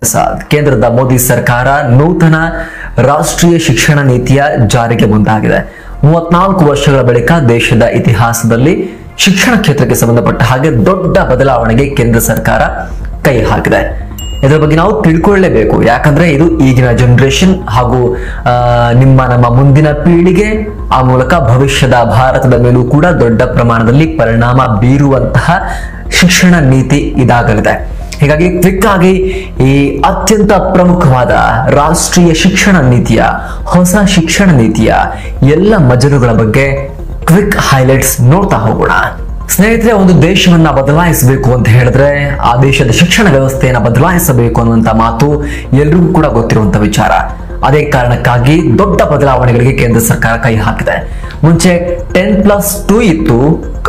ಪ್ರಸಾದ್ ಕೇಂದ್ರದ ಮೋದಿ ಸರ್ಕಾರ ನೂತನ ರಾಷ್ಟ್ರೀಯ ಶಿಕ್ಷಣ ನೀತಿಯ ಜಾರಿಗೆ ಮುಂದಾಗಿದೆ ಮೂವತ್ನಾಲ್ಕು ವರ್ಷಗಳ ಬಳಿಕ ದೇಶದ ಇತಿಹಾಸದಲ್ಲಿ ಶಿಕ್ಷಣ ಕ್ಷೇತ್ರಕ್ಕೆ ಸಂಬಂಧಪಟ್ಟ ಹಾಗೆ ದೊಡ್ಡ ಬದಲಾವಣೆಗೆ ಕೇಂದ್ರ ಸರ್ಕಾರ ಕೈ ಹಾಕಿದೆ ಇದರ ಬಗ್ಗೆ ನಾವು ತಿಳ್ಕೊಳ್ಳೇಬೇಕು ಯಾಕಂದ್ರೆ ಇದು ಈಗಿನ ಜನರೇಷನ್ ಹಾಗೂ ಆ, ನಿಮ್ಮ ನಮ್ಮ ಮುಂದಿನ ಪೀಳಿಗೆ ಆ ಮೂಲಕ ಭವಿಷ್ಯದ ಭಾರತದ ಮೇಲೂ ಕೂಡ ದೊಡ್ಡ ಪ್ರಮಾಣದಲ್ಲಿ ಪರಿಣಾಮ ಬೀರುವಂತಹ ಶಿಕ್ಷಣ ನೀತಿ ಇದಾಗಲಿದೆ ಹೀಗಾಗಿ ಕ್ವಿಕ್ ಆಗಿ ಈ ಅತ್ಯಂತ ಪ್ರಮುಖವಾದ ರಾಷ್ಟ್ರೀಯ ಶಿಕ್ಷಣ ನೀತಿಯ ಹೊಸ ಶಿಕ್ಷಣ ನೀತಿಯ ಎಲ್ಲ ಮಜಲುಗಳ ಬಗ್ಗೆ ಕ್ವಿಕ್ ಹೈಲೈಟ್ಸ್ ನೋಡ್ತಾ ಹೋಗೋಣ ಸ್ನೇಹಿತರೆ ಒಂದು ದೇಶವನ್ನ ಬದಲಾಯಿಸಬೇಕು ಅಂತ ಹೇಳಿದ್ರೆ ಆ ದೇಶದ ಶಿಕ್ಷಣ ವ್ಯವಸ್ಥೆಯನ್ನ ಬದಲಾಯಿಸಬೇಕು ಅನ್ನುವಂತ ಮಾತು ಎಲ್ರಿಗೂ ಕೂಡ ಗೊತ್ತಿರುವಂತ ವಿಚಾರ ಅದೇ ಕಾರಣಕ್ಕಾಗಿ ದೊಡ್ಡ ಬದಲಾವಣೆಗಳಿಗೆ ಕೇಂದ್ರ ಸರ್ಕಾರ ಕೈ ಹಾಕಿದೆ ಮುಂಚೆ ಟೆನ್ ಪ್ಲಸ್ ಟೂ ಇತ್ತು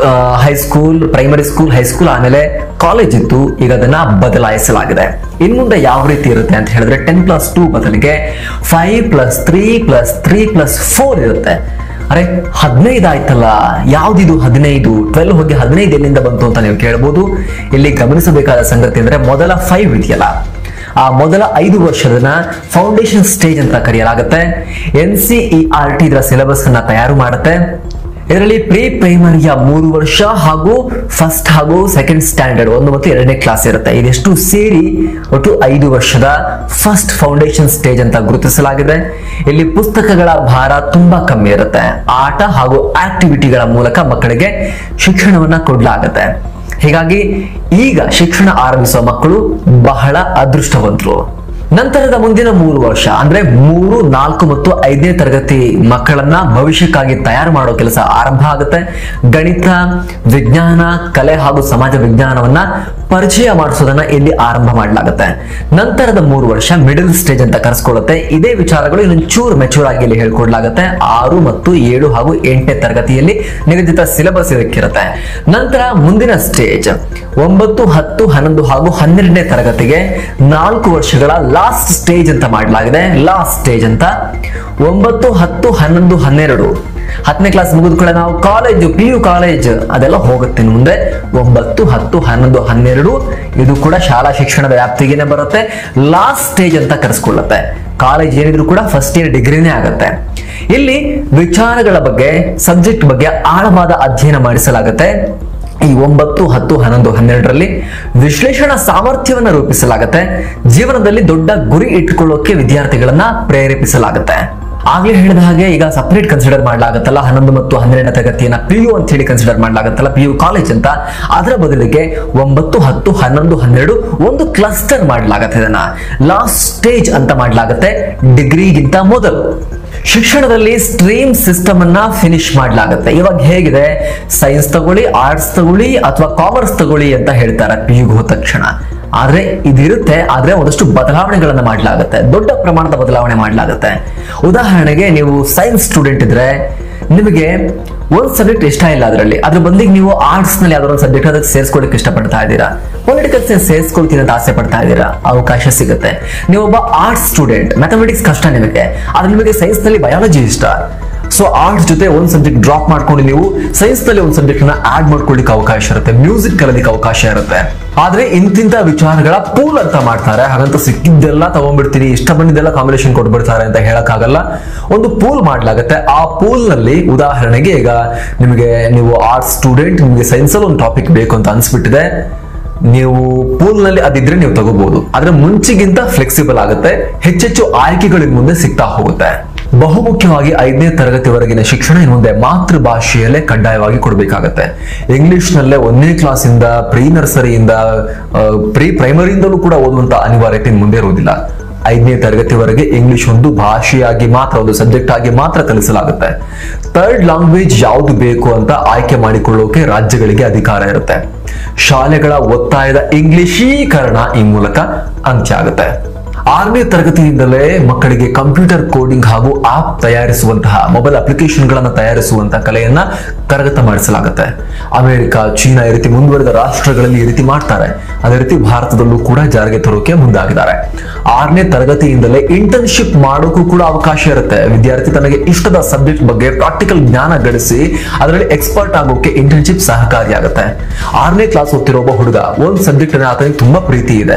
ಹೈಸ್ಕೂಲ್ ಪ್ರೈಮರಿ ಸ್ಕೂಲ್ ಹೈಸ್ಕೂಲ್ ಆಮೇಲೆ ಕಾಲೇಜ್ ಇತ್ತು ಈಗ ಅದನ್ನ ಬದಲಾಯಿಸಲಾಗಿದೆ ಇನ್ ಮುಂದೆ ಯಾವ ರೀತಿ ಇರುತ್ತೆ ಅಂತ ಹೇಳಿದ್ರೆ ಟೆನ್ ಪ್ಲಸ್ ಟೂ ಬದಲಿಗೆ five plus three plus three plus four ಇರುತ್ತೆ ಅರೆ ಹದಿನೈದು ಆಯ್ತಲ್ಲ ಯಾವ್ದಿದು ಹದಿನೈದು ಟ್ವೆಲ್ ಹೋಗಿ ಹದಿನೈದು ಎಲ್ಲಿಂದ ಬಂತು ಅಂತ ನೀವು ಕೇಳಬಹುದು ಇಲ್ಲಿ ಗಮನಿಸಬೇಕಾದ ಸಂಗತಿ ಅಂದ್ರೆ ಮೊದಲ ಫೈವ್ ಇದೆಯಲ್ಲ ಆ ಮೊದಲ ಐದು ವರ್ಷದನ್ನ ಫೌಂಡೇಶನ್ ಸ್ಟೇಜ್ ಅಂತ ಕರೆಯಲಾಗುತ್ತೆ N C E R T ಇದರ ಸಿಲೆಬಸ್ ಅನ್ನ ತಯಾರು ಮಾಡುತ್ತೆ ಇದರಲ್ಲಿ ಪ್ರೀ ಪ್ರೈಮರಿಯ ಮೂರು ವರ್ಷ ಹಾಗೂ ಫಸ್ಟ್ ಹಾಗೂ ಸೆಕೆಂಡ್ ಸ್ಟ್ಯಾಂಡರ್ಡ್ ಒಂದು ಮತ್ತು ಎರಡನೇ ಕ್ಲಾಸ್ ಇರುತ್ತೆ ಇದೆಷ್ಟು ಸೇರಿ ಒಟ್ಟು ಐದು ವರ್ಷದ ಫಸ್ಟ್ ಫೌಂಡೇಶನ್ ಸ್ಟೇಜ್ ಅಂತ ಗುರುತಿಸಲಾಗಿದೆ ಇಲ್ಲಿ ಪುಸ್ತಕಗಳ ಭಾರ ತುಂಬಾ ಕಮ್ಮಿ ಇರುತ್ತೆ ಆಟ ಹಾಗೂ ಆಕ್ಟಿವಿಟಿಗಳ ಮೂಲಕ ಮಕ್ಕಳಿಗೆ ಶಿಕ್ಷಣವನ್ನ ಕೊಡ್ಲಾಗುತ್ತೆ ಹೀಗಾಗಿ ಈಗ ಶಿಕ್ಷಣ ಆರಂಭಿಸುವ ಮಕ್ಕಳು ಬಹಳ ಅದೃಷ್ಟವಂತರು ನಂತರದ ಮುಂದಿನ ಮೂರು ವರ್ಷ ಅಂದ್ರೆ ಮೂರು ನಾಲ್ಕು ಮತ್ತು ಐದನೇ ತರಗತಿ ಮಕ್ಕಳನ್ನ ಭವಿಷ್ಯಕ್ಕಾಗಿ ತಯಾರು ಮಾಡೋ ಕೆಲಸ ಆರಂಭ ಆಗುತ್ತೆ ಗಣಿತ ವಿಜ್ಞಾನ ಕಲೆ ಹಾಗೂ ಸಮಾಜ ವಿಜ್ಞಾನವನ್ನ ಪರಿಚಯ ಮಾಡಿಸೋದನ್ನ ಇಲ್ಲಿ ಆರಂಭ ಮಾಡಲಾಗುತ್ತೆ ನಂತರದ ಮೂರು ವರ್ಷ ಮಿಡಲ್ ಸ್ಟೇಜ್ ಅಂತ ಕರೆಸ್ಕೊಳ್ಳುತ್ತೆ ಇದೇ ವಿಚಾರಗಳು ಇನ್ನೊಂದು ಚೂರು ಮೆಚೂರ್ ಆಗಿ ಇಲ್ಲಿ ಹೇಳ್ಕೊಡ್ಲಾಗುತ್ತೆ ಆರು ಮತ್ತು ಏಳು ಹಾಗೂ ಎಂಟನೇ ತರಗತಿಯಲ್ಲಿ ನಿಗದಿತ ಸಿಲೆಬಸ್ ಇದಕ್ಕಿರುತ್ತೆ ನಂತರ ಮುಂದಿನ ಸ್ಟೇಜ್ ಒಂಬತ್ತು ಹತ್ತು ಹನ್ನೊಂದು ಹಾಗೂ ಹನ್ನೆರಡನೇ ತರಗತಿಗೆ ನಾಲ್ಕು ವರ್ಷಗಳ ಲಾಸ್ಟ್ ಸ್ಟೇಜ್ ಅಂತ ಮಾಡಲಾಗಿದೆ ಲಾಸ್ಟ್ ಸ್ಟೇಜ್ ಅಂತ ಒಂಬತ್ತು ಹತ್ತು ಹನ್ನೊಂದು ಹನ್ನೆರಡು ಹತ್ತನೇ ಕ್ಲಾಸ್ ಮುಗಿದ ಕೂಡ ನಾವು ಕಾಲೇಜು ಪಿ ಯು ಕಾಲೇಜ್ ಅದೆಲ್ಲ ಹೋಗುತ್ತೆ ಇನ್ನು ಮುಂದೆ ಒಂಬತ್ತು ಹತ್ತು ಹನ್ನೊಂದು ಹನ್ನೆರಡು ಇದು ಕೂಡ ಶಾಲಾ ಶಿಕ್ಷಣದ ವ್ಯಾಪ್ತಿಗೆನೆ ಬರುತ್ತೆ ಲಾಸ್ಟ್ ಸ್ಟೇಜ್ ಅಂತ ಕರೆಸ್ಕೊಳ್ಳುತ್ತೆ ಕಾಲೇಜ್ ಏನಿದ್ರು ಕೂಡ ಫಸ್ಟ್ ಇಯರ್ ಡಿಗ್ರಿನೇ ಆಗುತ್ತೆ ಇಲ್ಲಿ ವಿಚಾರಗಳ ಬಗ್ಗೆ ಸಬ್ಜೆಕ್ಟ್ ಬಗ್ಗೆ ಆಳವಾದ ಅಧ್ಯಯನ ಮಾಡಿಸಲಾಗುತ್ತೆ ಈ ಒಂಬತ್ತು ಹತ್ತು ಹನ್ನೊಂದು ಹನ್ನೆರಡರಲ್ಲಿ ವಿಶ್ಲೇಷಣಾ ಸಾಮರ್ಥ್ಯವನ್ನ ರೂಪಿಸಲಾಗುತ್ತೆ ಜೀವನದಲ್ಲಿ ದೊಡ್ಡ ಗುರಿ ಇಟ್ಟುಕೊಳ್ಳೋಕೆ ವಿದ್ಯಾರ್ಥಿಗಳನ್ನ ಪ್ರೇರೇಪಿಸಲಾಗುತ್ತೆ ಆಗ್ಲೇ ಹೇಳಿದ ಹಾಗೆ ಈಗ ಸಪರೇಟ್ ಕನ್ಸಿಡರ್ ಮಾಡಲಾಗತ್ತಲ್ಲ ಹನ್ನೊಂದು ಮತ್ತು ಹನ್ನೆರಡನೇ ತರಗತಿಯನ್ನ ಪಿ ಯು ಅಂತ ಹೇಳಿ ಕನ್ಸಿಡರ್ ಮಾಡಲಾಗತ್ತಲ್ಲ ಪಿ ಯು ಕಾಲೇಜ್ ಅಂತ ಅದರ ಬದಲಿಗೆ ಒಂಬತ್ತು ಹತ್ತು ಹನ್ನೊಂದು ಹನ್ನೆರಡು ಒಂದು ಕ್ಲಸ್ಟರ್ ಮಾಡಲಾಗತ್ತೆ ಇದನ್ನ ಲಾಸ್ಟ್ ಸ್ಟೇಜ್ ಅಂತ ಮಾಡಲಾಗತ್ತೆ ಡಿಗ್ರಿಗಿಂತ ಮೊದಲು ಶಿಕ್ಷಣದಲ್ಲಿ ಸ್ಟ್ರೀಮ್ ಸಿಸ್ಟಮ್ ಅನ್ನ ಫಿನಿಶ್ ಮಾಡಲಾಗುತ್ತೆ ಇವಾಗ ಹೇಗಿದೆ ಸೈನ್ಸ್ ತಗೊಳ್ಳಿ ಆರ್ಟ್ಸ್ ತಗೊಳ್ಳಿ ಅಥವಾ ಕಾಮರ್ಸ್ ತಗೊಳ್ಳಿ ಅಂತ ಹೇಳ್ತಾರೆ ಪಿ ಯು ಹೋದ ತಕ್ಷಣ ಆದ್ರೆ ಇದಿರುತ್ತೆ ಆದ್ರೆ ಒಂದಷ್ಟು ಬದಲಾವಣೆಗಳನ್ನ ಮಾಡಲಾಗುತ್ತೆ ದೊಡ್ಡ ಪ್ರಮಾಣದ ಬದಲಾವಣೆ ಮಾಡಲಾಗುತ್ತೆ ಉದಾಹರಣೆಗೆ ನೀವು ಸೈನ್ಸ್ ಸ್ಟೂಡೆಂಟ್ ಇದ್ರೆ ನಿಮಗೆ ಒಂದ್ ಸಬ್ಜೆಕ್ಟ್ ಇಷ್ಟ ಇಲ್ಲ ಅದರಲ್ಲಿ ಅದ್ರ ಬದಲಿಗೆ ನೀವು ಆರ್ಟ್ಸ್ ನಲ್ಲಿ ಯಾವ್ದಾದ್ರು ಒಂದು ಸಬ್ಜೆಕ್ಟ್ ಅದಕ್ಕೆ ಸೇರಿಸ್ಕೊಳ್ಳಿಕ್ಕೆ ಇಷ್ಟಪಡ್ತಾ ಇದ್ದೀರಾ ಪೊಲಿಟಿಕಲ್ ಸೈನ್ಸ್ ಸೇರಿಸ್ಕೊಳ್ತೀನಿ ಅಂತ ಆಸೆ ಪಡ್ತಾ ಇದ್ದೀರಾ ಅವಕಾಶ ಸಿಗುತ್ತೆ ನೀವು ಒಬ್ಬ ಆರ್ಟ್ಸ್ ಸ್ಟೂಡೆಂಟ್ ಮ್ಯಾಥಮೆಟಿಕ್ಸ್ ಕಷ್ಟ ನಿಮಗೆ ಆದ್ರೆ ನಿಮಗೆ ಸೈನ್ಸ್ ನಲ್ಲಿ ಬಯಾಲಜಿ ಇಷ್ಟ ಸೊ ಆರ್ಟ್ಸ್ ಜೊತೆ ಒಂದ್ ಸಬ್ಜೆಕ್ಟ್ ಡ್ರಾಪ್ ಮಾಡ್ಕೊಂಡು ನೀವು ಸೈನ್ಸ್ ನಲ್ಲಿ ಒಂದು ಸಬ್ಜೆಕ್ಟ್ ನ ಆಡ್ ಮಾಡ್ಕೊಳ್ಳಿಕ್ಕೆ ಅವಕಾಶ ಇರುತ್ತೆ ಮ್ಯೂಸಿಕ್ ಕಲಿಲಿಕ್ಕೆ ಅವಕಾಶ ಇರುತ್ತೆ ಆದ್ರೆ ಇಂತಿಂತ ವಿಚಾರಗಳ ಪೂಲ್ ಅಂತ ಮಾಡ್ತಾರೆ ಹಾಗಂತ ಸಿಕ್ಕಿದ್ದೆಲ್ಲ ತಗೊಂಡ್ಬಿಡ್ತೀನಿ ಇಷ್ಟ ಬಂದಿದ್ದೆಲ್ಲ ಕಾಂಬಿನೇಷನ್ ಕೊಟ್ಬಿಡ್ತಾರೆ ಅಂತ ಹೇಳಕ್ಕಾಗಲ್ಲ ಒಂದು ಪೂಲ್ ಮಾಡ್ಲಾಗತ್ತೆ ಆ ಪೂಲ್ ನಲ್ಲಿ ಉದಾಹರಣೆಗೆ ಈಗ ನಿಮಗೆ ನೀವು ಆರ್ಟ್ಸ್ ಸ್ಟೂಡೆಂಟ್ ನಿಮಗೆ ಸೈನ್ಸ್ ಅಲ್ಲಿ ಒಂದು ಟಾಪಿಕ್ ಬೇಕು ಅಂತ ಅನ್ಸ್ಬಿಟ್ಟಿದೆ ನೀವು ಪೂಲ್ ನಲ್ಲಿ ಅದಿದ್ರೆ ನೀವು ತಗೋಬಹುದು ಆದ್ರೆ ಮುಂಚೆಗಿಂತ ಫ್ಲೆಕ್ಸಿಬಲ್ ಆಗುತ್ತೆ ಹೆಚ್ಚೆಚ್ಚು ಆಯ್ಕೆಗಳು ಇನ್ ಮುಂದೆ ಸಿಗ್ತಾ ಹೋಗುತ್ತೆ ಬಹುಮುಖ್ಯವಾಗಿ ಐದನೇ ತರಗತಿವರೆಗಿನ ಶಿಕ್ಷಣ ಇನ್ನು ಮುಂದೆ ಮಾತೃಭಾಷೆಯಲ್ಲೇ ಕಡ್ಡಾಯವಾಗಿ ಕೊಡಬೇಕಾಗತ್ತೆ ಇಂಗ್ಲಿಷ್ ನಲ್ಲೇ ಒಂದನೇ ಕ್ಲಾಸಿಂದ ಪ್ರೀ ನರ್ಸರಿಯಿಂದ ಪ್ರೀ ಪ್ರೈಮರಿಯಿಂದಲೂ ಕೂಡ ಓದುವಂತ ಅನಿವಾರ್ಯತೆ ಇನ್ನು ಮುಂದೆ ಇರುವುದಿಲ್ಲ ಐದನೇ ತರಗತಿವರೆಗೆ ಇಂಗ್ಲಿಷ್ ಒಂದು ಭಾಷೆಯಾಗಿ ಮಾತ್ರ ಒಂದು ಸಬ್ಜೆಕ್ಟ್ ಆಗಿ ಮಾತ್ರ ಕಲಿಸಲಾಗುತ್ತೆ ಥರ್ಡ್ ಲ್ಯಾಂಗ್ವೇಜ್ ಯಾವುದು ಬೇಕು ಅಂತ ಆಯ್ಕೆ ಮಾಡಿಕೊಳ್ಳೋಕೆ ರಾಜ್ಯಗಳಿಗೆ ಅಧಿಕಾರ ಇರುತ್ತೆ ಶಾಲೆಗಳ ಒತ್ತಾಯದ ಇಂಗ್ಲಿಷೀಕರಣ ಈ ಮೂಲಕ ಅಂತ್ಯ ಆಗುತ್ತೆ ಆರನೇ ತರಗತಿಯಿಂದಲೇ ಮಕ್ಕಳಿಗೆ ಕಂಪ್ಯೂಟರ್ ಕೋಡಿಂಗ್ ಹಾಗೂ ಆಪ್ ತಯಾರಿಸುವಂತಹ ಮೊಬೈಲ್ ಅಪ್ಲಿಕೇಶನ್ಗಳನ್ನು ತಯಾರಿಸುವಂತಹ ಕಲೆಯನ್ನ ಕರಗತ ಮಾಡಿಸಲಾಗುತ್ತೆ ಅಮೆರಿಕ ಚೀನಾ ಈ ರೀತಿ ಮುಂದುವರೆದ ರಾಷ್ಟ್ರಗಳಲ್ಲಿ ಈ ರೀತಿ ಮಾಡ್ತಾರೆ ಅದೇ ರೀತಿ ಭಾರತದಲ್ಲೂ ಕೂಡ ಜಾರಿಗೆ ತರೋಕೆ ಮುಂದಾಗಿದ್ದಾರೆ ಆರನೇ ತರಗತಿಯಿಂದಲೇ ಇಂಟರ್ನ್ಶಿಪ್ ಮಾಡೋಕ್ಕೂ ಕೂಡ ಅವಕಾಶ ಇರುತ್ತೆ ವಿದ್ಯಾರ್ಥಿ ತನಗೆ ಇಷ್ಟದ ಸಬ್ಜೆಕ್ಟ್ ಬಗ್ಗೆ ಪ್ರಾಕ್ಟಿಕಲ್ ಜ್ಞಾನ ಗಳಿಸಿ ಅದರಲ್ಲಿ ಎಕ್ಸ್ಪರ್ಟ್ ಆಗೋಕೆ ಇಂಟರ್ನ್ಶಿಪ್ ಸಹಕಾರಿಯಾಗುತ್ತೆ ಆರನೇ ಕ್ಲಾಸ್ ಓದ್ತಿರೋ ಒಬ್ಬ ಹುಡುಗ ಒಂದು ಸಬ್ಜೆಕ್ಟ್ ಆತನಿಗೆ ತುಂಬಾ ಪ್ರೀತಿ ಇದೆ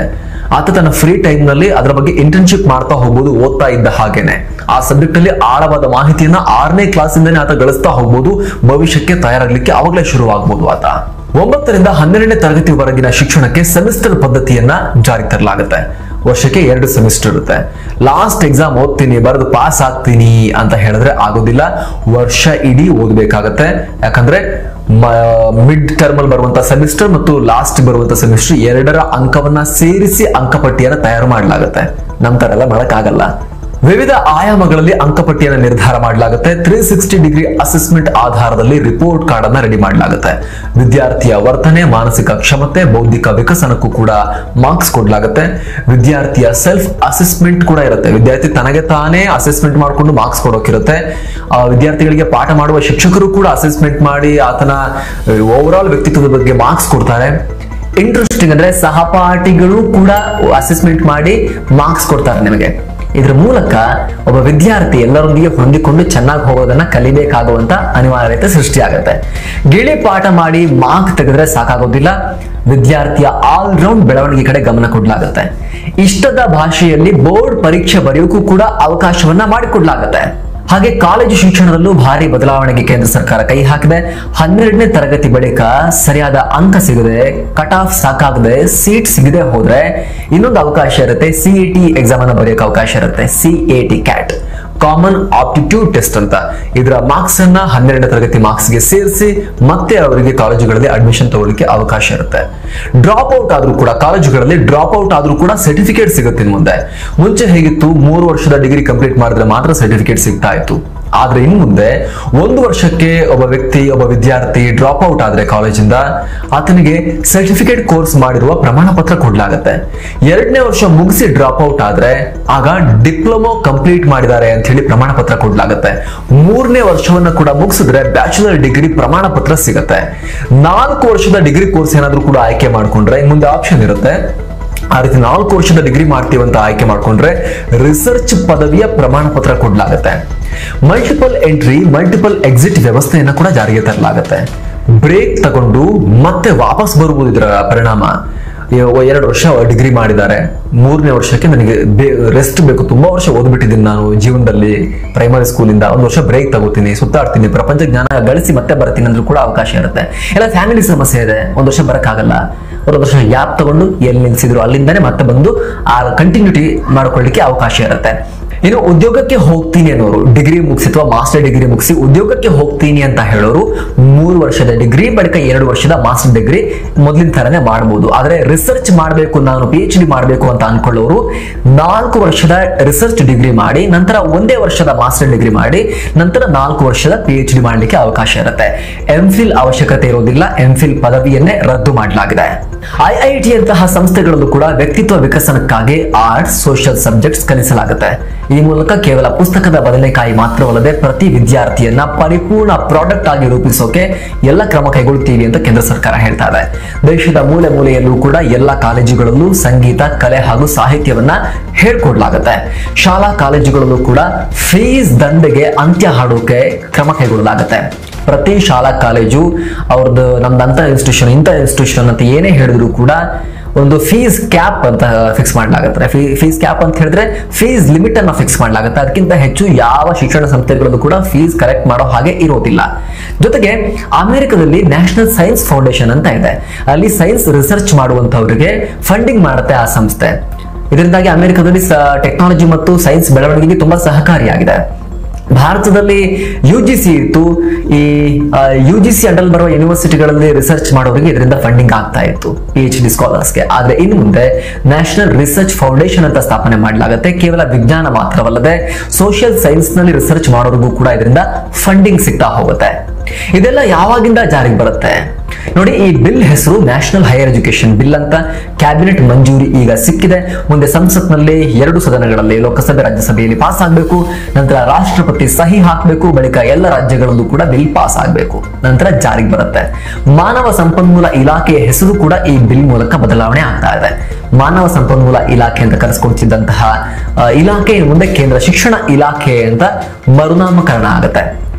ಆತ ತನ್ನ ಫ್ರೀ ಟೈಮ್ ನಲ್ಲಿ ಅದರ ಬಗ್ಗೆ ಇಂಟರ್ನ್ಶಿಪ್ ಮಾಡ್ತಾ ಹೋಗ್ಬೋದು ಓದ್ತಾ ಇದ್ದ ಹಾಗೇನೆ ಆ ಸಬ್ಜೆಕ್ಟ್ ಅಲ್ಲಿ ಆಳವಾದ ಮಾಹಿತಿಯನ್ನ ಆರನೇ ಕ್ಲಾಸಿಂದನೇ ಆತ ಗಳಿಸ್ತಾ ಹೋಗ್ಬೋದು ಭವಿಷ್ಯಕ್ಕೆ ತಯಾರಾಗ್ಲಿಕ್ಕೆ ಅವಾಗಲೇ ಶುರುವಾಗಬಹುದು ಆತ ಒಂಬತ್ತರಿಂದ ಹನ್ನೆರಡನೇ ತರಗತಿವರೆಗಿನ ಶಿಕ್ಷಣಕ್ಕೆ ಸೆಮಿಸ್ಟರ್ ಪದ್ಧತಿಯನ್ನ ಜಾರಿಗೆ ತರಲಾಗುತ್ತೆ ವರ್ಷಕ್ಕೆ ಎರಡು ಸೆಮಿಸ್ಟರ್ ಇರುತ್ತೆ ಲಾಸ್ಟ್ ಎಕ್ಸಾಮ್ ಓದ್ತೀನಿ ಬರೆದು ಪಾಸ್ ಆಗ್ತೀನಿ ಅಂತ ಹೇಳಿದ್ರೆ ಆಗೋದಿಲ್ಲ ವರ್ಷ ಇಡೀ ಓದಬೇಕಾಗತ್ತೆ ಯಾಕಂದ್ರೆ ಮಿಡ್ ಟರ್ಮ್ ಅಲ್ಲಿ ಬರುವಂತ ಸೆಮಿಸ್ಟರ್ ಮತ್ತು ಲಾಸ್ಟ್ ಬರುವಂತ ಸೆಮಿಸ್ಟರ್ ಎರಡರ ಅಂಕವನ್ನ ಸೇರಿಸಿ ಅಂಕಪಟ್ಟಿಯನ್ನ ತಯಾರು ಮಾಡಲಾಗುತ್ತೆ ನಮ್ ತರ ಎಲ್ಲ ಮಾಡಕ್ಕಾಗಲ್ಲ ವಿವಿಧ ಆಯಾಮಗಳಲ್ಲಿ ಅಂಕಪಟ್ಟಿಯನ್ನು ನಿರ್ಧಾರ ಮಾಡಲಾಗುತ್ತೆ ತ್ರೀ ಸಿಕ್ಸ್ಟಿ ಡಿಗ್ರಿ ಅಸೆಸ್ಮೆಂಟ್ ಆಧಾರದಲ್ಲಿ ರಿಪೋರ್ಟ್ ಕಾರ್ಡ್ ಅನ್ನ ರೆಡಿ ಮಾಡಲಾಗುತ್ತೆ ವಿದ್ಯಾರ್ಥಿಯ ವರ್ತನೆ ಮಾನಸಿಕ ಕ್ಷಮತೆ ಬೌದ್ಧಿಕ ವಿಕಸನಕ್ಕೂ ಕೂಡ ಮಾರ್ಕ್ಸ್ ಕೊಡಲಾಗುತ್ತೆ ವಿದ್ಯಾರ್ಥಿಯ ಸೆಲ್ಫ್ ಅಸೆಸ್ಮೆಂಟ್ ಕೂಡ ಇರುತ್ತೆ ವಿದ್ಯಾರ್ಥಿ ತನಗೆ ತಾನೇ ಅಸೆಸ್ಮೆಂಟ್ ಮಾಡಿಕೊಂಡು ಮಾರ್ಕ್ಸ್ ಕೊಡೋಕಿರುತ್ತೆ ಆ ವಿದ್ಯಾರ್ಥಿಗಳಿಗೆ ಪಾಠ ಮಾಡುವ ಶಿಕ್ಷಕರು ಕೂಡ ಅಸೆಸ್ಮೆಂಟ್ ಮಾಡಿ ಆತನ ಓವರ್ ಆಲ್ ವ್ಯಕ್ತಿತ್ವದ ಬಗ್ಗೆ ಮಾರ್ಕ್ಸ್ ಕೊಡ್ತಾರೆ ಇಂಟ್ರೆಸ್ಟಿಂಗ್ ಅಂದ್ರೆ ಸಹಪಾಠಿಗಳು ಕೂಡ ಅಸೆಸ್ಮೆಂಟ್ ಮಾಡಿ ಮಾರ್ಕ್ಸ್ ಕೊಡ್ತಾರೆ ನಿಮಗೆ ಇದ್ರ ಮೂಲಕ ಒಬ್ಬ ವಿದ್ಯಾರ್ಥಿ ಎಲ್ಲರೊಂದಿಗೆ ಹೊಂದಿಕೊಂಡು ಚೆನ್ನಾಗಿ ಹೋಗೋದನ್ನ ಕಲಿಬೇಕಾಗುವಂತ ಅನಿವಾರ್ಯತೆ ಸೃಷ್ಟಿಯಾಗುತ್ತೆ ಗಿಳಿ ಪಾಠ ಮಾಡಿ ಮಾರ್ಕ್ ತೆಗೆದ್ರೆ ಸಾಕಾಗೋದಿಲ್ಲ ವಿದ್ಯಾರ್ಥಿಯ ಆಲ್ ರೌಂಡ್ ಬೆಳವಣಿಗೆ ಕಡೆ ಗಮನ ಕೊಡಲಾಗುತ್ತೆ ಇಷ್ಟದ ಭಾಷೆಯಲ್ಲಿ ಬೋರ್ಡ್ ಪರೀಕ್ಷೆ ಬರೆಯೋಕ್ಕೂ ಕೂಡ ಅವಕಾಶವನ್ನ ಮಾಡಿಕೊಡ್ಲಾಗುತ್ತೆ ಹಾಗೆ ಕಾಲೇಜು ಶಿಕ್ಷಣದಲ್ಲೂ ಭಾರಿ ಬದಲಾವಣೆಗೆ ಕೇಂದ್ರ ಸರ್ಕಾರ ಕೈ ಹಾಕಿದೆ ಹನ್ನೆರಡನೇ ತರಗತಿ ಬಳಿಕ ಸರಿಯಾದ ಅಂಕ ಸಿಗದೆ ಕಟ್ ಆಫ್ ಸಾಕಾಗದೆ ಸೀಟ್ ಸಿಗದೆ ಹೋದ್ರೆ ಇನ್ನೊಂದು ಅವಕಾಶ ಇರುತ್ತೆ ಸಿಇಟಿ ಎಕ್ಸಾಮ್ ಅನ್ನ ಬರೆಯೋಕೆ ಅವಕಾಶ ಇರುತ್ತೆ C A T CAT common aptitude test ಅಂತ ಇದರ ಮಾರ್ಕ್ಸ್ ಅನ್ನ ಹನ್ನೆರಡನೇ ತರಗತಿ ಮಾರ್ಕ್ಸ್ ಗೆ ಸೇರಿಸಿ ಮತ್ತೆ ಅವರಿಗೆ ಕಾಲೇಜುಗಳಲ್ಲಿ ಅಡ್ಮಿಷನ್ ತಗೊಳ್ಳಿಕ್ಕೆ ಅವಕಾಶ ಇರುತ್ತೆ ಡ್ರಾಪ್ ಔಟ್ ಆದ್ರೂ ಕೂಡ ಕಾಲೇಜುಗಳಲ್ಲಿ ಡ್ರಾಪ್ ಔಟ್ ಆದ್ರೂ ಕೂಡ ಸರ್ಟಿಫಿಕೇಟ್ ಸಿಗುತ್ತೆ ಇನ್ನು ಮುಂದೆ ಮುಂಚೆ ಹೇಗಿತ್ತು ಮೂರು ವರ್ಷದ ಡಿಗ್ರಿ ಕಂಪ್ಲೀಟ್ ಮಾಡಿದ್ರೆ ಮಾತ್ರ ಸರ್ಟಿಫಿಕೇಟ್ ಸಿಗ್ತಾ ಇತ್ತು ಆದ್ರೆ ಇನ್ ಮುಂದೆ ಒಂದು ವರ್ಷಕ್ಕೆ ಒಬ್ಬ ವ್ಯಕ್ತಿ ಒಬ್ಬ ವಿದ್ಯಾರ್ಥಿ ಡ್ರಾಪ್ ಔಟ್ ಆದ್ರೆ ಕಾಲೇಜಿಂದ ಆತನಿಗೆ ಸರ್ಟಿಫಿಕೇಟ್ ಕೋರ್ಸ್ ಮಾಡಿರುವ ಪ್ರಮಾಣ ಪತ್ರ ಕೊಡ್ಲಾಗತ್ತೆ ಎರಡನೇ ವರ್ಷ ಮುಗಿಸಿ ಡ್ರಾಪ್ ಔಟ್ ಆದ್ರೆ ಆಗ ಡಿಪ್ಲೊಮೊ ಕಂಪ್ಲೀಟ್ ಮಾಡಿದ್ದಾರೆ ಅಂತ ಹೇಳಿ ಪ್ರಮಾಣ ಪತ್ರ ಕೊಡ್ಲಾಗತ್ತೆ ಮೂರನೇ ವರ್ಷವನ್ನ ಕೂಡ ಮುಗಿಸಿದ್ರೆ ಬ್ಯಾಚುಲರ್ ಡಿಗ್ರಿ ಪ್ರಮಾಣ ಪತ್ರ ಸಿಗತ್ತೆ ನಾಲ್ಕು ವರ್ಷದ ಡಿಗ್ರಿ ಕೋರ್ಸ್ ಏನಾದ್ರೂ ಕೂಡ ಆಯ್ಕೆ ಮಾಡ್ಕೊಂಡ್ರೆ ಇನ್ ಮುಂದೆ ಆಪ್ಷನ್ ಇರುತ್ತೆ ಆ ರೀತಿ ನಾಲ್ಕು ವರ್ಷದ ಡಿಗ್ರಿ ಮಾಡ್ತೀವಿ ಅಂತ ಆಯ್ಕೆ ಮಾಡ್ಕೊಂಡ್ರೆ ರಿಸರ್ಚ್ ಪದವಿಯ ಪ್ರಮಾಣ ಪತ್ರ ಕೊಡ್ಲಾಗತ್ತೆ ಮಲ್ಟಿಪಲ್ ಎಂಟ್ರಿ ಮಲ್ಟಿಪಲ್ ಎಕ್ಸಿಟ್ ವ್ಯವಸ್ಥೆಯನ್ನ ಕೂಡ ಜಾರಿಗೆ ತರಲಾಗತ್ತೆ ಬ್ರೇಕ್ ತಗೊಂಡು ಮತ್ತೆ ವಾಪಸ್ ಬರುವುದು ಇದರ ಪರಿಣಾಮ ಎ- ಎರಡು ವರ್ಷ ಡಿಗ್ರಿ ಮಾಡಿದ್ದಾರೆ ಮೂರನೇ ವರ್ಷಕ್ಕೆ ನನಗೆ ರೆಸ್ಟ್ ಬೇಕು ತುಂಬಾ ವರ್ಷ ಓದ್ಬಿಟ್ಟಿದ್ದೀನಿ ನಾನು ಜೀವನದಲ್ಲಿ ಪ್ರೈಮರಿ ಸ್ಕೂಲಿಂದ ಒಂದು ವರ್ಷ ಬ್ರೇಕ್ ತಗೋತೀನಿ ಸುತ್ತಾಡ್ತೀನಿ ಪ್ರಪಂಚ ಜ್ಞಾನ ಗಳಿಸಿ ಮತ್ತೆ ಬರ್ತೀನಿ ಅಂದ್ರೂ ಕೂಡ ಅವಕಾಶ ಇರುತ್ತೆ ಎಲ್ಲ ಫ್ಯಾಮಿಲಿ ಸಮಸ್ಯೆ ಇದೆ ಒಂದು ವರ್ಷ ಬರಕ್ಕಾಗಲ್ಲ ಒಂದು ವರ್ಷ ಗ್ಯಾಪ್ ತಗೊಂಡು ಎಲ್ಲಿ ನಿಲ್ಸಿದ್ರು ಅಲ್ಲಿಂದಾನೆ ಮತ್ತೆ ಬಂದು ಆ ಕಂಟಿನ್ಯೂಟಿ ಮಾಡ್ಕೊಳ್ಳಿಕ್ಕೆ ಅವಕಾಶ ಇರುತ್ತೆ ಇನ್ನು ಉದ್ಯೋಗಕ್ಕೆ ಹೋಗ್ತೀನಿ ಅನ್ನೋರು ಡಿಗ್ರಿ ಮುಗಿಸಿ ಅಥವಾ ಮಾಸ್ಟರ್ ಡಿಗ್ರಿ ಮುಗಿಸಿ ಉದ್ಯೋಗಕ್ಕೆ ಹೋಗ್ತೀನಿ ಅಂತ ಹೇಳೋರು ಮೂರು ವರ್ಷದ ಡಿಗ್ರಿ ಬಳಿಕ ಎರಡು ವರ್ಷದ ಮಾಸ್ಟರ್ ಡಿಗ್ರಿ ಮೊದಲಿನ ತರನೇ ಮಾಡಬಹುದು ಆದ್ರೆ ರಿಸರ್ಚ್ ಮಾಡಬೇಕು ನಾನು ಪಿ ಎಚ್ ಡಿ ಮಾಡಬೇಕು ಅಂತ ಅನ್ಕೊಳ್ಳೋರು ನಾಲ್ಕು ವರ್ಷದ ರಿಸರ್ಚ್ ಡಿಗ್ರಿ ಮಾಡಿ ನಂತರ ಒಂದೇ ವರ್ಷದ ಮಾಸ್ಟರ್ ಡಿಗ್ರಿ ಮಾಡಿ ನಂತರ ನಾಲ್ಕು ವರ್ಷದ ಪಿ ಎಚ್ ಡಿ ಮಾಡಲಿಕ್ಕೆ ಅವಕಾಶ ಇರುತ್ತೆ ಎಂ ಫಿಲ್ ಅವಶ್ಯಕತೆ ಇರೋದಿಲ್ಲ ಎಂ ಫಿಲ್ ಪದವಿಯನ್ನೇ ರದ್ದು ಮಾಡಲಾಗಿದೆ ಐಐಟಿ ಅಂತಹ ಸಂಸ್ಥೆಗಳಲ್ಲೂ ಕೂಡ ವ್ಯಕ್ತಿತ್ವ ವಿಕಸನಕ್ಕಾಗಿ ಆರ್ಟ್ಸ್ ಸೋಷಿಯಲ್ ಸಬ್ಜೆಕ್ಟ್ಸ್ ಕಲಿಸಲಾಗುತ್ತೆ ಈ ಮೂಲಕ ಕೇವಲ ಪುಸ್ತಕದ ಬದನೆಕಾಯಿ ಮಾತ್ರವಲ್ಲದೆ ಪ್ರತಿ ವಿದ್ಯಾರ್ಥಿಯನ್ನ ಪರಿಪೂರ್ಣ ಪ್ರಾಡಕ್ಟ್ ಆಗಿ ರೂಪಿಸೋಕೆ ಎಲ್ಲ ಕ್ರಮ ಕೈಗೊಳ್ಳುತ್ತೀವಿ ಅಂತ ಕೇಂದ್ರ ಸರ್ಕಾರ ಹೇಳ್ತಾ ಇದೆ ದೇಶದ ಮೂಲೆ ಮೂಲೆಯಲ್ಲೂ ಕೂಡ ಎಲ್ಲ ಕಾಲೇಜುಗಳಲ್ಲೂ ಸಂಗೀತ ಕಲೆ ಹಾಗೂ ಸಾಹಿತ್ಯವನ್ನ ಹೇಳ್ಕೊಡ್ಲಾಗುತ್ತೆ ಶಾಲಾ ಕಾಲೇಜುಗಳಲ್ಲೂ ಕೂಡ ಫೀಸ್ ದಂಧೆಗೆ ಅಂತ್ಯ ಹಾಡೋಕೆ ಕ್ರಮ ಕೈಗೊಳ್ಳಲಾಗುತ್ತೆ ಪ್ರತಿ ಶಾಲಾ ಕಾಲೇಜು ಅವ್ರದ್ದು ನಮ್ದು ಅಂತ ಇನ್ಸ್ಟಿಟ್ಯೂಷನ್ ಇಂಥ ಇನ್ಸ್ಟಿಟ್ಯೂಷನ್ ಅಂತ ಏನೇ ಹೇಳಿದ್ರು ಕೂಡ ಒಂದು ಫೀಸ್ ಕ್ಯಾಪ್ ಅಂತ ಫಿಕ್ಸ್ ಮಾಡಲಾಗುತ್ತೆ ಫೀಸ್ ಕ್ಯಾಪ್ ಅಂತ ಹೇಳಿದ್ರೆ ಫೀಸ್ ಲಿಮಿಟ್ ಅನ್ನ ಫಿಕ್ಸ್ ಮಾಡಲಾಗುತ್ತೆ ಅದಕ್ಕಿಂತ ಹೆಚ್ಚು ಯಾವ ಶಿಕ್ಷಣ ಸಂಸ್ಥೆಗಳಲ್ಲೂ ಕೂಡ ಫೀಸ್ ಕರೆಕ್ಟ್ ಮಾಡೋ ಹಾಗೆ ಇರೋದಿಲ್ಲ ಜೊತೆಗೆ ಅಮೆರಿಕದಲ್ಲಿ ನ್ಯಾಷನಲ್ ಸೈನ್ಸ್ ಫೌಂಡೇಶನ್ ಅಂತ ಇದೆ ಅಲ್ಲಿ ಸೈನ್ಸ್ ರಿಸರ್ಚ್ ಮಾಡುವಂತವರಿಗೆ ಫಂಡಿಂಗ್ ಮಾಡುತ್ತೆ ಆ ಸಂಸ್ಥೆ ಇದರಿಂದಾಗಿ ಅಮೆರಿಕದಲ್ಲಿ ಟೆಕ್ನಾಲಜಿ ಮತ್ತು ಸೈನ್ಸ್ ಬೆಳವಣಿಗೆಗೆ ತುಂಬಾ ಸಹಕಾರಿಯಾಗಿದೆ ಭಾರತದಲ್ಲಿ ಯು ಜಿ ಸಿ ಇತ್ತು ಈ ಯು ಜಿ ಸಿ ಅಂಡಲ್ ಬರುವ ಯೂನಿವರ್ಸಿಟಿಗಳಲ್ಲಿ ರಿಸರ್ಚ್ ಮಾಡೋರಿಗೆ ಇದರಿಂದ ಫಂಡಿಂಗ್ ಆಗ್ತಾ ಇತ್ತು ಪಿ ಎಚ್ ಡಿ ಸ್ಕಾಲರ್ಸ್ಗೆ ಆದ್ರೆ ಇನ್ನು ಮುಂದೆ ನ್ಯಾಷನಲ್ ರಿಸರ್ಚ್ ಫೌಂಡೇಶನ್ ಅಂತ ಸ್ಥಾಪನೆ ಮಾಡಲಾಗುತ್ತೆ ಕೇವಲ ವಿಜ್ಞಾನ ಮಾತ್ರವಲ್ಲದೆ ಸೋಷಿಯಲ್ ಸೈನ್ಸ್ ನಲ್ಲಿ ರಿಸರ್ಚ್ ಮಾಡೋರಿಗೂ ಕೂಡ ಇದರಿಂದ ಫಂಡಿಂಗ್ ಸಿಗ್ತಾ ಹೋಗುತ್ತೆ ಇದೆಲ್ಲ ಯಾವಾಗಿಂದ ಜಾರಿಗೆ ಬರುತ್ತೆ ನೋಡಿ ಈ ಬಿಲ್ ಹೆಸರು ನ್ಯಾಷನಲ್ ಹೈಯರ್ ಎಜುಕೇಶನ್ ಬಿಲ್ ಅಂತ ಕ್ಯಾಬಿನೆಟ್ ಮಂಜೂರಿ ಈಗ ಸಿಕ್ಕಿದೆ ಮುಂದೆ ಸಂಸತ್ನಲ್ಲಿ ಎರಡು ಸದನಗಳಲ್ಲಿ ಲೋಕಸಭೆ ರಾಜ್ಯಸಭೆಯಲ್ಲಿ ಪಾಸ್ ಆಗಬೇಕು ನಂತರ ರಾಷ್ಟ್ರಪತಿ ಸಹಿ ಹಾಕಬೇಕು ಬಳಿಕ ಎಲ್ಲ ರಾಜ್ಯಗಳಲ್ಲೂ ಕೂಡ ಬಿಲ್ ಪಾಸ್ ಆಗಬೇಕು ನಂತರ ಜಾರಿಗೆ ಬರುತ್ತೆ ಮಾನವ ಸಂಪನ್ಮೂಲ ಇಲಾಖೆಯ ಹೆಸರು ಕೂಡ ಈ ಬಿಲ್ ಮೂಲಕ ಬದಲಾವಣೆ ಆಗ್ತಾ ಇದೆ ಮಾನವ ಸಂಪನ್ಮೂಲ ಇಲಾಖೆ ಅಂತ ಕರೆಸ್ಕೊಳ್ತಿದ್ದಂತಹ ಆ, ಇಲಾಖೆ ಇನ್ನು ಮುಂದೆ ಕೇಂದ್ರ ಶಿಕ್ಷಣ ಇಲಾಖೆ ಅಂತ ಮರುನಾಮಕರಣ ಆಗುತ್ತೆ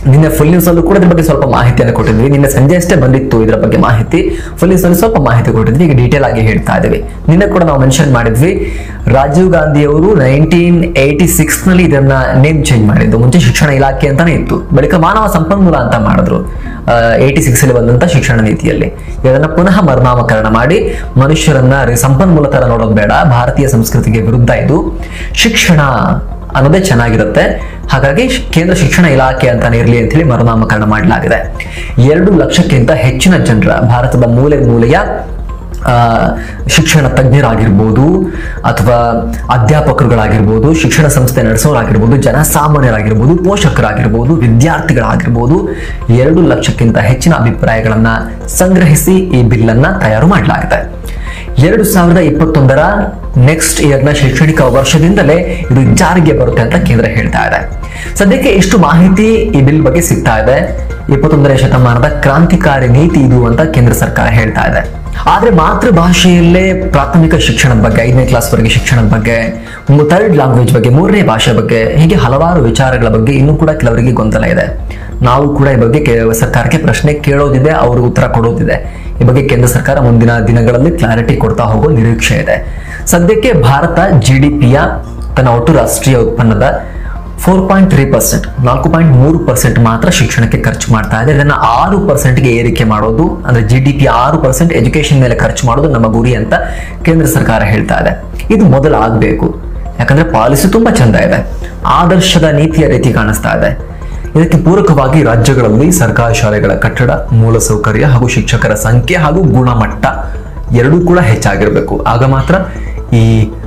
ನಿನ್ನೆ ಫುಲ್ ನ್ಯೂಸ್ ಅಲ್ಲೂ ಕೂಡ ಇದ್ರ ಬಗ್ಗೆ ಸ್ವಲ್ಪ ಮಾಹಿತಿಯನ್ನು ಕೊಟ್ಟಿದ್ವಿ ನಿನ್ನೆ ಸಂಜೆ ಅಷ್ಟೇ ಬಂದಿತ್ತು ಇದರ ಬಗ್ಗೆ ಮಾಹಿತಿ ಫುಲ್ ನ್ಯೂಸ್ ಅಲ್ಲಿ ಸ್ವಲ್ಪ ಮಾಹಿತಿ ಕೊಟ್ಟಿದ್ವಿ ಈಗ ಡೀಟೇಲ್ ಆಗಿ ಹೇಳ್ತಾ ಇದ್ದೀವಿ ನಿನ್ನೆ ಕೂಡ ನಾವು ಮೆನ್ಷನ್ ಮಾಡಿದ್ವಿ ರಾಜೀವ್ ಗಾಂಧಿ ಅವರು ನೈನ್ಟೀನ್ ಏಯ್ಟಿ ಸಿಕ್ಸ್ ನಲ್ಲಿ ಇದನ್ನ ನೇಮ್ ಚೇಂಜ್ ಮಾಡಿದ್ದು ಮುಂಚೆ ಶಿಕ್ಷಣ ಇಲಾಖೆ ಅಂತಾನೆ ಇತ್ತು ಬಳಿಕ ಮಾನವ ಸಂಪನ್ಮೂಲ ಅಂತ ಮಾಡಿದ್ರು ಏಯ್ಟಿ ಸಿಕ್ಸ್ ಅಲ್ಲಿ ಬಂದಂತ ಶಿಕ್ಷಣ ನೀತಿಯಲ್ಲಿ ಇದನ್ನ ಪುನಃ ಮರುನಾಮಕರಣ ಮಾಡಿ ಮನುಷ್ಯರನ್ನ ರಿ- ಸಂಪನ್ಮೂಲ ತರ ನೋಡೋದು ಬೇಡ ಭಾರತೀಯ ಸಂಸ್ಕೃತಿಗೆ ವಿರುದ್ಧ ಇದು ಶಿಕ್ಷಣ ಅನ್ನೋದೇ ಚೆನ್ನಾಗಿರುತ್ತೆ ಹಾಗಾಗಿ ಶ್- ಕೇಂದ್ರ ಶಿಕ್ಷಣ ಇಲಾಖೆ ಅಂತಾನೆ ಇರಲಿ ಅಂತ ಹೇಳಿ ಮರುನಾಮಕರಣ ಮಾಡಲಾಗಿದೆ ಎರಡು ಲಕ್ಷಕ್ಕಿಂತ ಹೆಚ್ಚಿನ ಜನರ ಭಾರತದ ಮೂಲೆ ಮೂಲೆಯ ಆ, ಶಿಕ್ಷಣ ತಜ್ಞರಾಗಿರ್ಬೋದು ಅಥವಾ ಅಧ್ಯಾಪಕರುಗಳಾಗಿರ್ಬೋದು ಶಿಕ್ಷಣ ಸಂಸ್ಥೆ ನಡೆಸೋರಾಗಿರ್ಬೋದು ಜನಸಾಮಾನ್ಯರಾಗಿರ್ಬೋದು ಪೋಷಕರಾಗಿರ್ಬೋದು ವಿದ್ಯಾರ್ಥಿಗಳಾಗಿರ್ಬೋದು ಎರಡು ಲಕ್ಷಕ್ಕಿಂತ ಹೆಚ್ಚಿನ ಅಭಿಪ್ರಾಯಗಳನ್ನ ಸಂಗ್ರಹಿಸಿ ಈ ಬಿಲ್ ಅನ್ನ ತಯಾರು ಮಾಡಲಾಗಿದೆ ಎರಡು ಸಾವಿರದ ಇಪ್ಪತ್ತೊಂದರ ನೆಕ್ಸ್ಟ್ ಇಯರ್ನ ಶೈಕ್ಷಣಿಕ ವರ್ಷದಿಂದಲೇ ಇದು ಜಾರಿಗೆ ಬರುತ್ತೆ ಅಂತ ಕೇಂದ್ರ ಹೇಳ್ತಾ ಇದೆ ಸದ್ಯಕ್ಕೆ ಇಷ್ಟು ಮಾಹಿತಿ ಈ ಬಿಲ್ ಬಗ್ಗೆ ಸಿಗ್ತಾ ಇದೆ ಇಪ್ಪತ್ತೊಂದನೇ ಶತಮಾನದ ಕ್ರಾಂತಿಕಾರಿ ನೀತಿ ಇದು ಅಂತ ಕೇಂದ್ರ ಸರ್ಕಾರ ಹೇಳ್ತಾ ಇದೆ ಆದ್ರೆ ಮಾತೃಭಾಷೆಯಲ್ಲೇ ಪ್ರಾಥಮಿಕ ಶಿಕ್ಷಣದ ಬಗ್ಗೆ ಐದನೇ ಕ್ಲಾಸ್ ವರೆಗೆ ಶಿಕ್ಷಣದ ಬಗ್ಗೆ ಥರ್ಡ್ ಲ್ಯಾಂಗ್ವೇಜ್ ಬಗ್ಗೆ ಮೂರನೇ ಭಾಷೆ ಬಗ್ಗೆ ಹೀಗೆ ಹಲವಾರು ವಿಚಾರಗಳ ಬಗ್ಗೆ ಇನ್ನೂ ಕೂಡ ಕೆಲವರಿಗೆ ಗೊಂದಲ ಇದೆ ನಾವು ಕೂಡ ಈ ಬಗ್ಗೆ ಕೇ- ಸರ್ಕಾರಕ್ಕೆ ಪ್ರಶ್ನೆ ಕೇಳೋದಿದೆ ಅವರು ಉತ್ತರ ಕೊಡೋದಿದೆ ಈ ಬಗ್ಗೆ ಕೇಂದ್ರ ಸರ್ಕಾರ ಮುಂದಿನ ದಿನಗಳಲ್ಲಿ ಕ್ಲಾರಿಟಿ ಕೊಡ್ತಾ ಹೋಗೋ ನಿರೀಕ್ಷೆ ಇದೆ ಸದ್ಯಕ್ಕೆ ಭಾರತ ಜಿ ಡಿ ಪಿಯ ತನ್ನ ಒಟ್ಟು ರಾಷ್ಟ್ರೀಯ ಉತ್ಪನ್ನದ ಫೋರ್ ಪಾಯಿಂಟ್ ತ್ರೀ ಪರ್ಸೆಂಟ್ ನಾಲ್ಕು ಪಾಯಿಂಟ್ ಮೂರು ಪರ್ಸೆಂಟ್ ಮಾತ್ರ ಶಿಕ್ಷಣಕ್ಕೆ ಖರ್ಚು ಮಾಡ್ತಾ ಇದೆ ಇದನ್ನ ಆರು ಪರ್ಸೆಂಟ್ಗೆ ಏರಿಕೆ ಮಾಡೋದು ಅಂದ್ರೆ ಜಿ ಡಿ ಪಿ ಆರು ಪರ್ಸೆಂಟ್ ಎಜುಕೇಶನ್ ಮೇಲೆ ಖರ್ಚು ಮಾಡೋದು ನಮ್ಮ ಗುರಿ ಅಂತ ಕೇಂದ್ರ ಸರ್ಕಾರ ಹೇಳ್ತಾ ಇದೆ ಇದು ಮೊದಲು ಆಗ್ಬೇಕು ಯಾಕಂದ್ರೆ ಪಾಲಿಸಿ ತುಂಬಾ ಚಂದ ಇದೆ ಆದರ್ಶದ ನೀತಿಯ ರೀತಿ ಕಾಣಿಸ್ತಾ ಇದೆ ಇದಕ್ಕೆ ಪೂರಕವಾಗಿ ರಾಜ್ಯಗಳಲ್ಲಿ ಸರ್ಕಾರಿ ಶಾಲೆಗಳ ಕಟ್ಟಡ ಮೂಲಸೌಕರ್ಯ ಹಾಗೂ ಶಿಕ್ಷಕರ ಸಂಖ್ಯೆ ಹಾಗೂ ಗುಣಮಟ್ಟ ಎರಡೂ ಕೂಡ ಹೆಚ್ಚಾಗಿರಬೇಕು ಆಗ ಮಾತ್ರ ಈ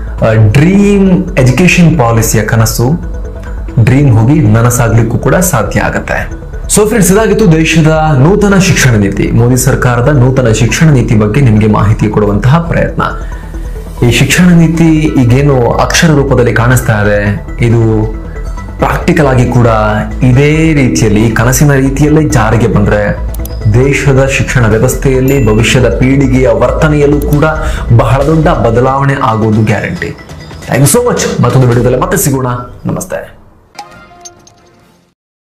ಡ್ರೀಮ್ ಎಜುಕೇಶನ್ ಪಾಲಿಸಿಯ ಕನಸು ಡ್ರೀಮ್ ಹೋಗಿ ನನಸಾಗ್ಲಿಕ್ಕೂ ಕೂಡ ಸಾಧ್ಯ ಆಗತ್ತೆ ಸೊ ಫ್ರೆಂಡ್ಸ್ ಇದಾಗಿತ್ತು ದೇಶದ ನೂತನ ಶಿಕ್ಷಣ ನೀತಿ ಮೋದಿ ಸರ್ಕಾರದ ನೂತನ ಶಿಕ್ಷಣ ನೀತಿ ಬಗ್ಗೆ ನಿಮಗೆ ಮಾಹಿತಿ ಕೊಡುವಂತಹ ಪ್ರಯತ್ನ ಈ ಶಿಕ್ಷಣ ನೀತಿ ಈಗೇನು ಅಕ್ಷರ ರೂಪದಲ್ಲಿ ಕಾಣಿಸ್ತಾ ಇದೆ ಇದು ಪ್ರಾಕ್ಟಿಕಲ್ ಆಗಿ ಕೂಡ ಇದೇ ರೀತಿಯಲ್ಲಿ ಈ ಕನಸಿನ ರೀತಿಯಲ್ಲೇ ಜಾರಿಗೆ ಬಂದ್ರೆ ದೇಶದ ಶಿಕ್ಷಣ ವ್ಯವಸ್ಥೆಯಲ್ಲಿ ಭವಿಷ್ಯದ ಪೀಳಿಗೆಯ ವರ್ತನೆಯಲ್ಲೂ ಕೂಡ ಬಹಳ ದೊಡ್ಡ ಬದಲಾವಣೆ ಆಗೋದು guarantee thank you so much ಮತ್ತೊಂದು ವಿಡಿಯೋದಲ್ಲಿ ಮತ್ತೆ ಸಿಗೋಣ ನಮಸ್ತೆ